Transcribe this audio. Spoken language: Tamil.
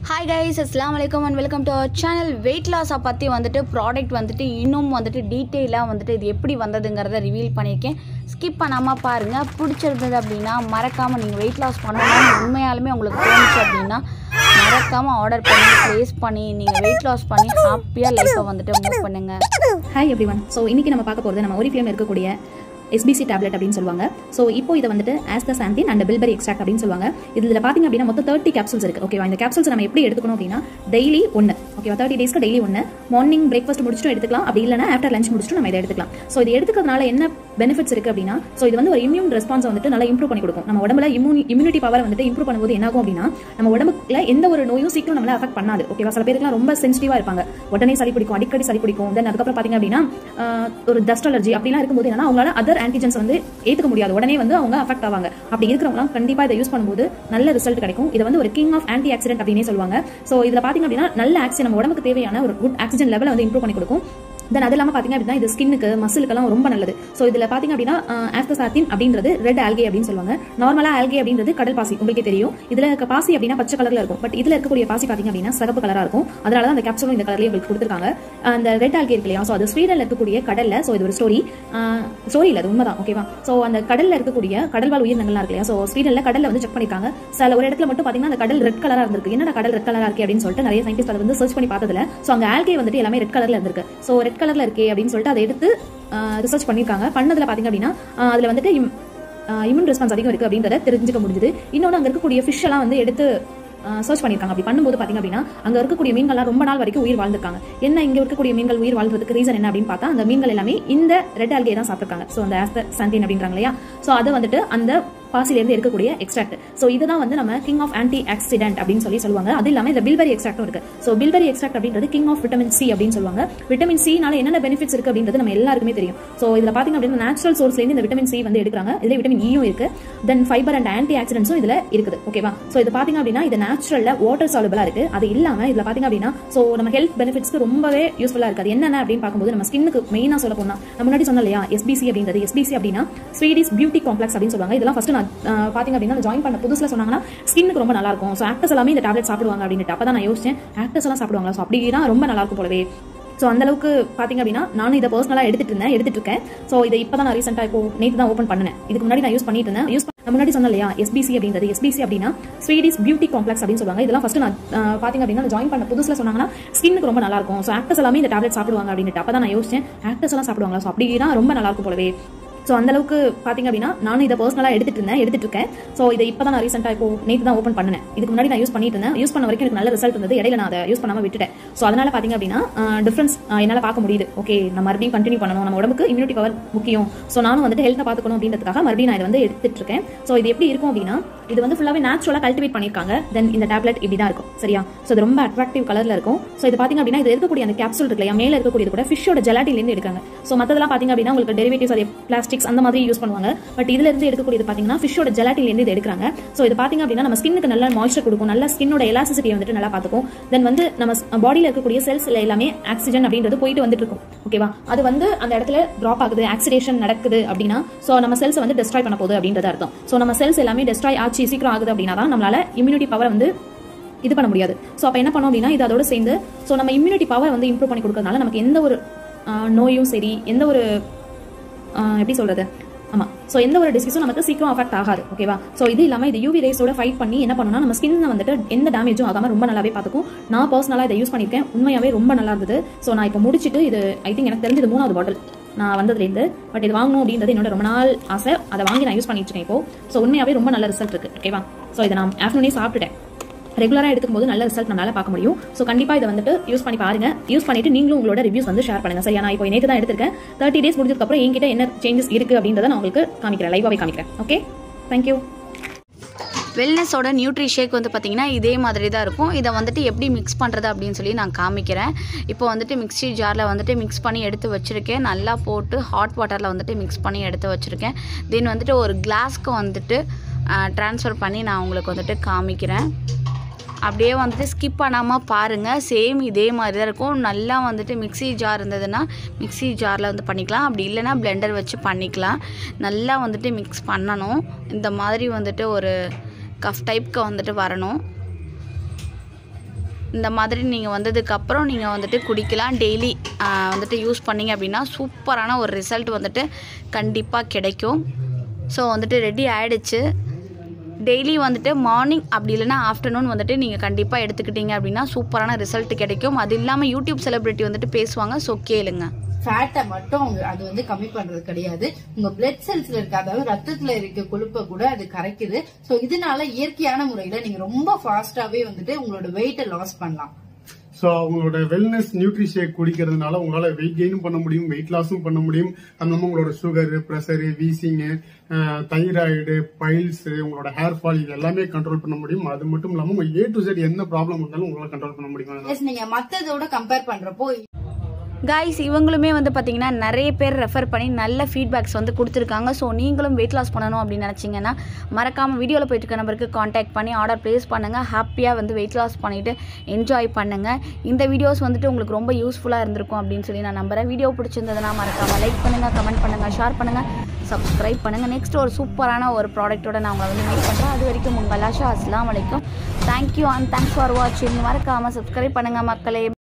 ஹாய் கைஸ் அஸ்லாம் வலைக்கம் and welcome to our channel weight லாஸை பற்றி வந்துட்டு ப்ராடக்ட் வந்துட்டு இன்னும் வந்துட்டு டீட்டெயிலாக வந்துட்டு இது எப்படி வந்ததுங்கிறத ரிவீல் பண்ணியிருக்கேன் ஸ்கிப் பண்ணாமல் பாருங்கள் பிடிச்சிருந்தது அப்படின்னா மறக்காமல் நீங்கள் வெயிட் லாஸ் பண்ணணும்னு உண்மையாலுமே உங்களுக்கு தோணுச்சு அப்படின்னா மறக்காமல் ஆர்டர் பண்ணி ப்ளேஸ் பண்ணி நீங்கள் வெயிட் லாஸ் பண்ணி ஹாப்பியாக லைஃப்பை வந்துட்டு மூவ் பண்ணுங்கள் ஹாய் எவ்ரி ஒன் ஸோ இன்றைக்கி நம்ம பார்க்க போகிறது நம்ம ஒரிஃபியம் இருக்கக்கூடிய எஸ்பிசி டேப்லெட் அப்படின்னு சொல்லுவாங்க ஸோ இப்போ இதை வந்துட்டு astaxanthin and bilberry extract அப்படின்னு சொல்லுவாங்க இதில் பார்த்தீங்க அப்படின்னா மொத்தம் தேர்ட்டி கேப்சூல்ஸ் இருக்குது ஓகேவா இந்த கேப்சூல்ஸ் நம்ம எப்படி எடுத்துக்கணும் அப்படின்னா டெய்லி ஒன்று ஓகேவா தேர்ட்டி டேஸ்க்கு டெய்லி ஒன்று மார்னிங் பிரேக்ஃபாஸ்ட் முடிச்சுட்டு எடுத்துக்கலாம் அப்படி இல்லைனா ஆஃப்டர் லஞ்ச் முடிச்சுட்டு நம்ம இதை எடுத்துக்கலாம் ஸோ இது எடுத்துக்கிறதுனால என்ன பெனிஃபிட்ஸ் இருக்குது அப்படின்னா ஸோ இது வந்து ஒரு இம்யூன் ரெஸ்பான்ஸ் வந்துட்டு நல்லா இம்ப்ரூவ் பண்ணி கொடுக்கும் நம்ம உடம்புல இம்யூனி இம்யூனிட்டி பவர் வந்துட்டு இம்ப்ரூவ் பண்ணும்போது என்ன ஆகும் அப்படின்னா நம்ம உடம்புல எந்த ஒரு நோயும் சீக்கிரம் நம்மள அஃபெக்ட் பண்ணாது ஓகேவா சில பேருக்குலாம் ரொம்ப சென்சிட்டிவாக இருப்பாங்க உடனே சளி பிடிக்கும் அடிக்கடி சளி பிடிக்கும் தென் அதுக்கப்புறம் பார்த்தீங்க அப்படின்னா ஆஹ், ஒரு டஸ்ட் அலர்ஜி அப்படிலாம் இருக்கும்போது என்னன்னா அவங்களால அதர் ஆன்டிஜென்ஸ் வந்து ஏற்றுக்க முடியாது உடனே வந்து அவங்க அஃபெக்ட் ஆவாங்க அப்படி இருக்கிறவங்களாம் கண்டிப்பாக இதை யூஸ் பண்ணும்போது நல்ல ரிசல்ட் கிடைக்கும் இது வந்து ஒரு கிங் ஆஃப் ஆன்டி ஆக்சிடென்ட் அப்படின்னே சொல்லுவாங்க ஸோ இதில் பார்த்தீங்க அப்படின்னா நல்ல ஆக்சிஜன் நம்ம உடம்புக்கு தேவையான ஒரு குட் ஆக்சிஜன் லெவலை வந்து இம்ப்ரூவ் பண்ணி கொடுக்கும் தென் அது இல்லாமல் பார்த்தீங்க அப்படின்னா இது ஸ்கின்னுக்கு மசிலுக்கெல்லாம் ரொம்ப நல்லது ஸோ இதில் பார்த்தீங்க அப்படின்னா ஆஸ்தசாத்தின் அப்படின்றது ரெட் ஆல்கே அப்படின்னு சொல்லுவாங்க நார்மலாக ஆல்கே அப்படின்றது கடல் பாசி உங்களுக்கே தெரியும் இதில் இருக்க பாசி அப்படின்னா பச்சை கலரில் இருக்கும் பட் இதில் இருக்கக்கூடிய பாசி பார்த்தீங்க அப்படின்னா சிகப்பு கலராக இருக்கும் அதனால தான் அந்த கேப்சூலும் இந்த கலர்லேயே உங்களுக்கு கொடுத்துருக்காங்க அந்த ரெட் ஆல்கே இருக்கு இல்லையா ஸோ அது ஸ்வீடனில் இருக்கக்கூடிய கடலில் ஸோ இது ஒரு ஸ்டோரி ஸ்டோரி இல்லை அது உண்மைதான் ஓகேவா ஸோ அந்த கடலில் இருக்கக்கூடிய கடல்வாழ் உயிரினங்கள்லாம் இருக்கு இல்லையா ஸோ ஸ்வீடனில் கடலில் வந்து செக் பண்ணிருக்காங்க சில ஒரு இடத்துல மட்டும் பார்த்தீங்கன்னா அந்த கடல் ரெட் கலராக இருந்திருக்கு என்னடா கடல் ரெட் கலராக இருக்கு அப்படின்னு சொல்லிட்டு நிறைய சயின்டிஸ்ட் அதை வந்து சர்ச் பண்ணி பார்த்ததுல ஸோ அங்கே ஆல்கே வந்துட்டு எல்லாமே ரெட் கலரில் இருந்திருக்கு ஸோ ரெட் கலரில் இருக்கே அப்படின்னு சொல்லிட்டு அதை எடுத்து ரிசர்ச் பண்ணியிருக்காங்க பண்ணதில் பார்த்தீங்க அப்படின்னா ஆஹ் அதுல வந்துட்டு இம்யூன் ரெஸ்பான்ஸ் அதிகம் இருக்கு அப்படின்றத தெரிஞ்சுக்க முடிஞ்சுது இன்னொன்று அங்கே இருக்கக்கூடிய ஃபிஷ் எல்லாம் வந்து எடுத்து சர்ச் பண்ணியிருக்காங்க அப்படி பண்ணும்போது பார்த்தீங்க அப்படின்னா அங்கே இருக்கக்கூடிய மீன்கள்லாம் ரொம்ப நாள் வரைக்கும் உயிர் வாழ்ந்திருக்காங்க என்ன இங்கே இருக்கக்கூடிய மீன்கள் உயிர் வாழ்றதுக்கு ரீசன் என்ன அப்படின்னு பார்த்தா அந்த மீன்கள் எல்லாமே இந்த ரெட் ஆல்கே தான் சாப்பிட்டுருக்காங்க ஸோ அந்த ஆஸ்த சாந்தின் அப்படின்றாங்க இல்லையா ஸோ அதை வந்துட்டு அந்த பாசிலேருந்து இருக்கக்கூடிய எக்ஸ்ட்ராக்ட் ஸோ இதுதான் வந்து நம்ம கிங் ஆஃப் ஆன்டி ஆக்சிடென்ட் அப்படின்னு சொல்லி சொல்லுவாங்க அது இல்லாமல் இந்த பில்பரி எக்ஸ்ட்ராக்டும் இருக்கு ஸோ பில்பரி எக்ஸ்ட்ராக்ட் அப்படின்றது கிங் ஆஃப் விட்டமின் சி அப்படின்னு சொல்லுவாங்க விட்டமின் சினால என்னென்ன பெனிஃபிட்ஸ் இருக்கு அப்படின்றது நம்ம எல்லாருக்குமே தெரியும் ஸோ இதில் பார்த்தீங்க அப்படின்னா நேச்சுரல் சோர்ஸ்லேருந்து இந்த விட்டமின் சி வந்து எடுக்கிறாங்க இதில் விட்டமின் ஈயும் இருக்கு தென் ஃபைபர் அண்ட் ஆன்டி ஆக்சிடென்ட்ஸும் இதில் இருக்குது ஓகேவா ஸோ இது பார்த்தீங்க அப்படின்னா இது நேச்சுரலில் வாட்டர் சாலபிளாக இருக்கு அது இல்லாமல் இதில் பார்த்தீங்க அப்படின்னா ஸோ நம்ம ஹெல்த் பெனிஃபிட்ஸ்க்கு ரொம்பவே யூஸ்ஃபுல்லாக இருக்குது அது என்னென்ன அப்படின்னு பார்க்கும்போது நம்ம ஸ்கின்னுக்கு மெயினாக சொல்ல போனால் நம்ம முன்னாடி சொன்னோம் இல்லையா எஸ்பிசி அப்படின்றது எஸ்பிசி அப்படின்னா ஸ்வீடிஷ் பியூட்டி காம்ப்ளெக்ஸ் அப்படின்னு சொல்லுவாங்க இதெல்லாம் ஃபர்ஸ்ட் நான் ஆஹ், பார்த்தீங்க அப்படின்னா ஜாயின் பண்ண புதுசுல சொன்னாங்கன்னா ஸ்கின்னுக்கு ரொம்ப நல்லா இருக்கும் ஸோ ஆக்டர்ஸ் எல்லாமே இந்த டேப்லெட் சாப்பிடுவாங்க அப்படின்ட்டு அப்போ தான் நான் யோசிச்சேன் ஆக்டர்ஸ் எல்லாம் சாப்பிடுவாங்களா ஸோ அப்படின்னா ரொம்ப நல்லா இருக்கும் போலவே ஸோ அந்த அளவுக்கு பார்த்தீங்க அப்படின்னா நானும் இதை பர்சனலாக எடுத்துட்டு இருந்தேன் எடுத்துட்டு இருக்கேன் ஸோ இதை இப்போ தான் நான் ரீசெண்டாக இப்போ நேற்று தான் ஓப்பன் பண்ணேன் இதுக்கு முன்னாடி நான் யூஸ் பண்ணிட்டு இருந்தேன் யூஸ் நான் முன்னாடி சொன்னேன் இல்லையா எஸ்பிசி அப்படின்றது எஸ்பிசி அப்படின்னா ஸ்வீடிஷ் பியூட்டி காம்ப்ளெக்ஸ் அப்படின்னு சொல்லுவாங்க இதெல்லாம் ஃபர்ஸ்ட் நான் ஆஹ், பார்த்தீங்க அப்படின்னா ஜாயின் பண்ண புதுசுல சொன்னாங்கன்னா ஸ்கின்னுக்கு ரொம்ப நல்லா இருக்கும் ஸோ ஆக்டர்ஸ் எல்லாமே இந்த டேப்லெட் சாப்பிடுவாங்க அப்படின்ட்டு அப்போ தான் நான் யோசிச்சேன் ஆக்டர்ஸ் எல்லாம் சாப்பிடுவாங்களா ஸோ அப்படின்னா ரொம்ப நல்லா இருக்கும் போலவே ஸோ அந்த அளவுக்கு பார்த்தீங்க அப்படின்னா நானும் இதை பர்சனலாக எடுத்துட்டு இருந்தேன் எடுத்துட்டு இருக்கேன் ஸோ இதை இப்போ தான் நான் ரீசெண்டாக இப்போ நேற்று தான் ஓப்பன் பண்ணேன் இதுக்கு முன்னாடி நான் யூஸ் பண்ணிட்டு இருந்தேன் யூஸ் பண்ண வரைக்கும் எனக்கு நல்ல ரிசல்ட் இருந்தது இடையில நான் அதை யூஸ் பண்ணாமல் விட்டுட்டேன் ஸோ அதனால பார்த்தீங்க அப்படின்னா டிஃப்ரென்ஸ் என்னால் பார்க்க முடியுது ஓகே நம்ம மறுபடியும் கண்டினியூ பண்ணணும் நம்ம உடம்புக்கு இம்யூனிட்டி பவர் முக்கியம் ஸோ நானும் வந்துட்டு ஹெல்த்தை பார்த்துக்கணும் அப்படின்றதுக்காக மறுபடியும் நான் இதை வந்து எடுத்துட்டு இருக்கேன் ஸோ இது எப்படி இருக்கும் அப்படின்னா இது வந்து ஃபுல்லாகவே நேச்சுரலாக கல்டிவேட் பண்ணியிருக்காங்க தென் இந்த டேப்லெட் இப்படி தான் இருக்கும் சரியா ஸோ இது ரொம்ப அட்ராக்டிவ் கலரில் இருக்கும் ஸோ இது பார்த்தீங்க அப்படின்னா இது இருக்கக்கூடிய அந்த கேப்சூல் இருக்கு இல்லையா மேலே இருக்கக்கூடியது கூட ஃபிஷ்ஷோட ஜெலாட்டிலேருந்து எடுக்காங்க ஸோ மற்றதெல்லாம் பார்த்தீங்க அப்படின்னா உங்களுக்கு டெரிவேட்டிவ்ஸ் அது பிளாஸ்டிக்ஸ் அந்த மாதிரி யூஸ் பண்ணுவாங்க பட் இதுல இருந்து எடுக்கக்கூடியது பார்த்தீங்கன்னா ஃபிஷ்ஷோட ஜெலாட்டிலேருந்து இது எடுக்கிறாங்க ஸோ இது பார்த்தீங்க அப்படின்னா நம்ம ஸ்கின்னுக்கு நல்ல மாய்ஸ்சர் கொடுக்கும் நல்ல ஸ்கின்னோட எலாசிசிட்டியை வந்துட்டு நல்லா பார்த்துக்கும் தென் வந்து நம்ம பாடியில் இருக்கக்கூடிய செல்ஸ் எல்லாமே ஆக்சிஜன் அப்படின்றது போயிட்டு வந்துட்டு இருக்கும் ஓகேவா அது வந்து அந்த இடத்துல ட்ராப் ஆகுது ஆக்சிடேஷன் நடக்குது அப்படின்னா ஸோ நம்ம செல்ஸ் வந்து டெஸ்ட்ராய் பண்ண போகுது அப்படின்றது அர்த்தம் ஸோ நம்ம செல்ஸ் எல்லாமே டெஸ்ட்ராய் ஆச்சு சீக்கிரம் ஆகுது அப்படின்னா தான் நம்மளால இம்யூனிட்டி பவர் வந்து இது பண்ண முடியாது ஸோ அப்போ என்ன பண்ணோம் அப்படின்னா இது அதோட சேர்ந்து ஸோ நம்ம இம்யூனிட்டி பவர் வந்து இம்ப்ரூவ் பண்ணி கொடுக்கறதுனால நமக்கு எந்த ஒரு ஆஹ், நோயும் சரி எந்த ஒரு ஆஹ், எப்படி சொல்றது ஆமா ஸோ எந்த ஒரு டிசீஸும் நமக்கு சீக்கிரம் அஃபெக்ட் ஆகாது ஓகேவா ஸோ இது இல்லாமல் இது யூவி ரேஸோட ஃபைட் பண்ணி என்ன பண்ணணும்னா நம்ம ஸ்கின்னை வந்துட்டு எந்த டேமேஜும் ஆகாமல் ரொம்ப நல்லாவே பார்த்துக்கும் நான் பர்சனலாக இதை யூஸ் பண்ணியிருக்கேன் உண்மையாகவே ரொம்ப நல்லா இருந்தது ஸோ நான் இப்போ முடிச்சிட்டு இது ஐ திங்க் எனக்கு தெரிஞ்சது மூணாவது பாட்டில் நான் வந்ததுலேருந்து பட் இது வாங்கணும் அப்படின்றது என்னோட ரொம்ப நாள் ஆசை அதை வாங்கி நான் யூஸ் பண்ணிட்டு இருக்கேன் இப்போ ஸோ உண்மையாகவே ரொம்ப நல்ல ரிசல்ட் இருக்கு ஓகேவா ஸோ இதை நான் ஆஃப்டர்நூனே சாப்பிட்டுட்டேன் ரெகுலராக எடுக்கும் போது நல்ல ரிசல்ட் நம்மளால பார்க்க முடியும் ஸோ கண்டிப்பாக இதை வந்துட்டு யூஸ் பண்ணி பாருங்க யூஸ் பண்ணிட்டு நீங்களும் உங்களோட ரிவ்யூஸ் வந்து ஷேர் பண்ணுங்க சரியா நான் இப்போ நேற்று தான் எடுத்திருக்கேன் தேர்ட்டி டேஸ் முடிஞ்சதுக்கப்புறம் என்கிட்ட என்ன சேஞ்சஸ் இருக்கு அப்படின்றத நான் உங்களுக்கு காமிக்கிறேன் லைவாகவே காமிக்கிறேன் ஓகே தேங்க்யூ வெல்னஸோட நியூட்ரி ஷேக் வந்து பார்த்திங்கன்னா இதே மாதிரி தான் இருக்கும் இதை வந்துட்டு எப்படி மிக்ஸ் பண்ணுறது அப்படின்னு சொல்லி நான் காமிக்கிறேன் இப்போ வந்துட்டு மிக்ஸி ஜாரில் வந்துட்டு மிக்ஸ் பண்ணி எடுத்து வச்சுருக்கேன் நல்லா போட்டு ஹாட் வாட்டரில் வந்துட்டு மிக்ஸ் பண்ணி எடுத்து வச்சுருக்கேன் தென் வந்துட்டு ஒரு கிளாஸ்க்கு வந்துட்டு ட்ரான்ஸ்ஃபர் பண்ணி நான் உங்களுக்கு வந்துட்டு காமிக்கிறேன் அப்படியே வந்துட்டு ஸ்கிப் பண்ணாமல் பாருங்கள் சேம் இதே மாதிரி தான் இருக்கும் நல்லா வந்துட்டு மிக்ஸி ஜார் இருந்ததுன்னா மிக்ஸி ஜாரில் வந்து பண்ணிக்கலாம் அப்படி இல்லைன்னா பிளெண்டர் வச்சு பண்ணிக்கலாம் நல்லா வந்துட்டு மிக்ஸ் பண்ணணும் இந்த மாதிரி வந்துட்டு ஒரு கஃப் டைப்க்கு வந்துட்டு வரணும் இந்த மாதிரி நீங்கள் வந்ததுக்கப்புறம் நீங்கள் வந்துட்டு குடிக்கலாம் டெய்லி வந்துட்டு யூஸ் பண்ணீங்க அப்படின்னா சூப்பரான ஒரு ரிசல்ட் வந்துட்டு கண்டிப்பாக கிடைக்கும் ஸோ வந்துட்டு ரெடி ஆயிடுச்சு டெய்லி வந்துட்டு மார்னிங் அப்படி இல்லைன்னா ஆஃப்டர்நூன் வந்துட்டு நீங்கள் கண்டிப்பாக எடுத்துக்கிட்டீங்க அப்படின்னா சூப்பரான ரிசல்ட் கிடைக்கும் அது இல்லாமல் யூடியூப் செலிபிரிட்டி வந்துட்டு பேசுவாங்க ஸோ கேளுங்க ஃபேட்டை மட்டும் அவங்க- அது வந்து கம்மி பண்றது கிடையாது உங்க பிளட் செல்ஸ்ல இருக்க அதாவது ரத்தத்துல இருக்க கொழுப்பை கூட அது கரைக்குது சோ இதனால இயற்கையான முறையில நீங்க ரொம்ப ஃபாஸ்டாவே வந்துட்டு உங்களோட வெயிட்டை லாஸ் பண்ணலாம் ஸோ அவங்களோட வெல்னஸ் நியூட்ரி ஷேக் குடிக்கிறதுனால உங்களால வெயிட் கெயினும் பண்ண முடியும் வெயிட் லாஸும் பண்ண முடியும் அது இல்லாமல் உங்களோட sugar pressure wheezing thyroid piles உங்களோட ஹேர் ஃபால் இது எல்லாமே கண்ட்ரோல் பண்ண முடியும் அது மட்டும் இல்லாமல் உங்க ஏ டு செட் என்ன ப்ராப்ளம் இருந்தாலும் உங்களால கண்ட்ரோல் பண்ண முடியும் Yes, நீங்க மத்ததோட கம்பேர் பண்றப்போ காய்ஸ் இவங்களுமே வந்து பார்த்தீங்கன்னா நிறைய பேர் ரெஃபர் பண்ணி நல்ல ஃபீட்பேக்ஸ் வந்து கொடுத்துருக்காங்க ஸோ நீங்களும் வெயிட் லாஸ் பண்ணணும் அப்படின்னு நினச்சிங்கன்னா மறக்காமல் வீடியோவில் போயிட்டு இருக்க நம்பருக்கு காண்டாக்ட் பண்ணி ஆர்டர் ப்ளேஸ் பண்ணுங்கள் ஹாப்பியாக வந்து வெயிட் லாஸ் பண்ணிவிட்டு என்ஜாய் பண்ணுங்கள் இந்த வீடியோஸ் வந்துட்டு உங்களுக்கு ரொம்ப யூஸ்ஃபுல்லாக இருந்திருக்கும் அப்படின்னு சொல்லி நான் நம்புறேன் வீடியோ பிடிச்சிருந்ததுன்னா மறக்காமல் லைக் பண்ணுங்கள் கமெண்ட் பண்ணுங்கள் ஷேர் பண்ணுங்கள் சப்ஸ்கிரைப் பண்ணுங்கள் நெக்ஸ்ட் ஒரு சூப்பரான ஒரு ப்ராடக்ட்டோட நான் உங்களை வந்து மீட் பண்ணுறேன் அது வரைக்கும் உங்கள் ஆஷா அஸ்லாம் வலைக்கும் தேங்க்யூ அண்ட் தேங்க்ஸ் ஃபார் வாட்சிங் மறக்காமல் சப்ஸ்கிரைப் பண்ணுங்கள் மக்களே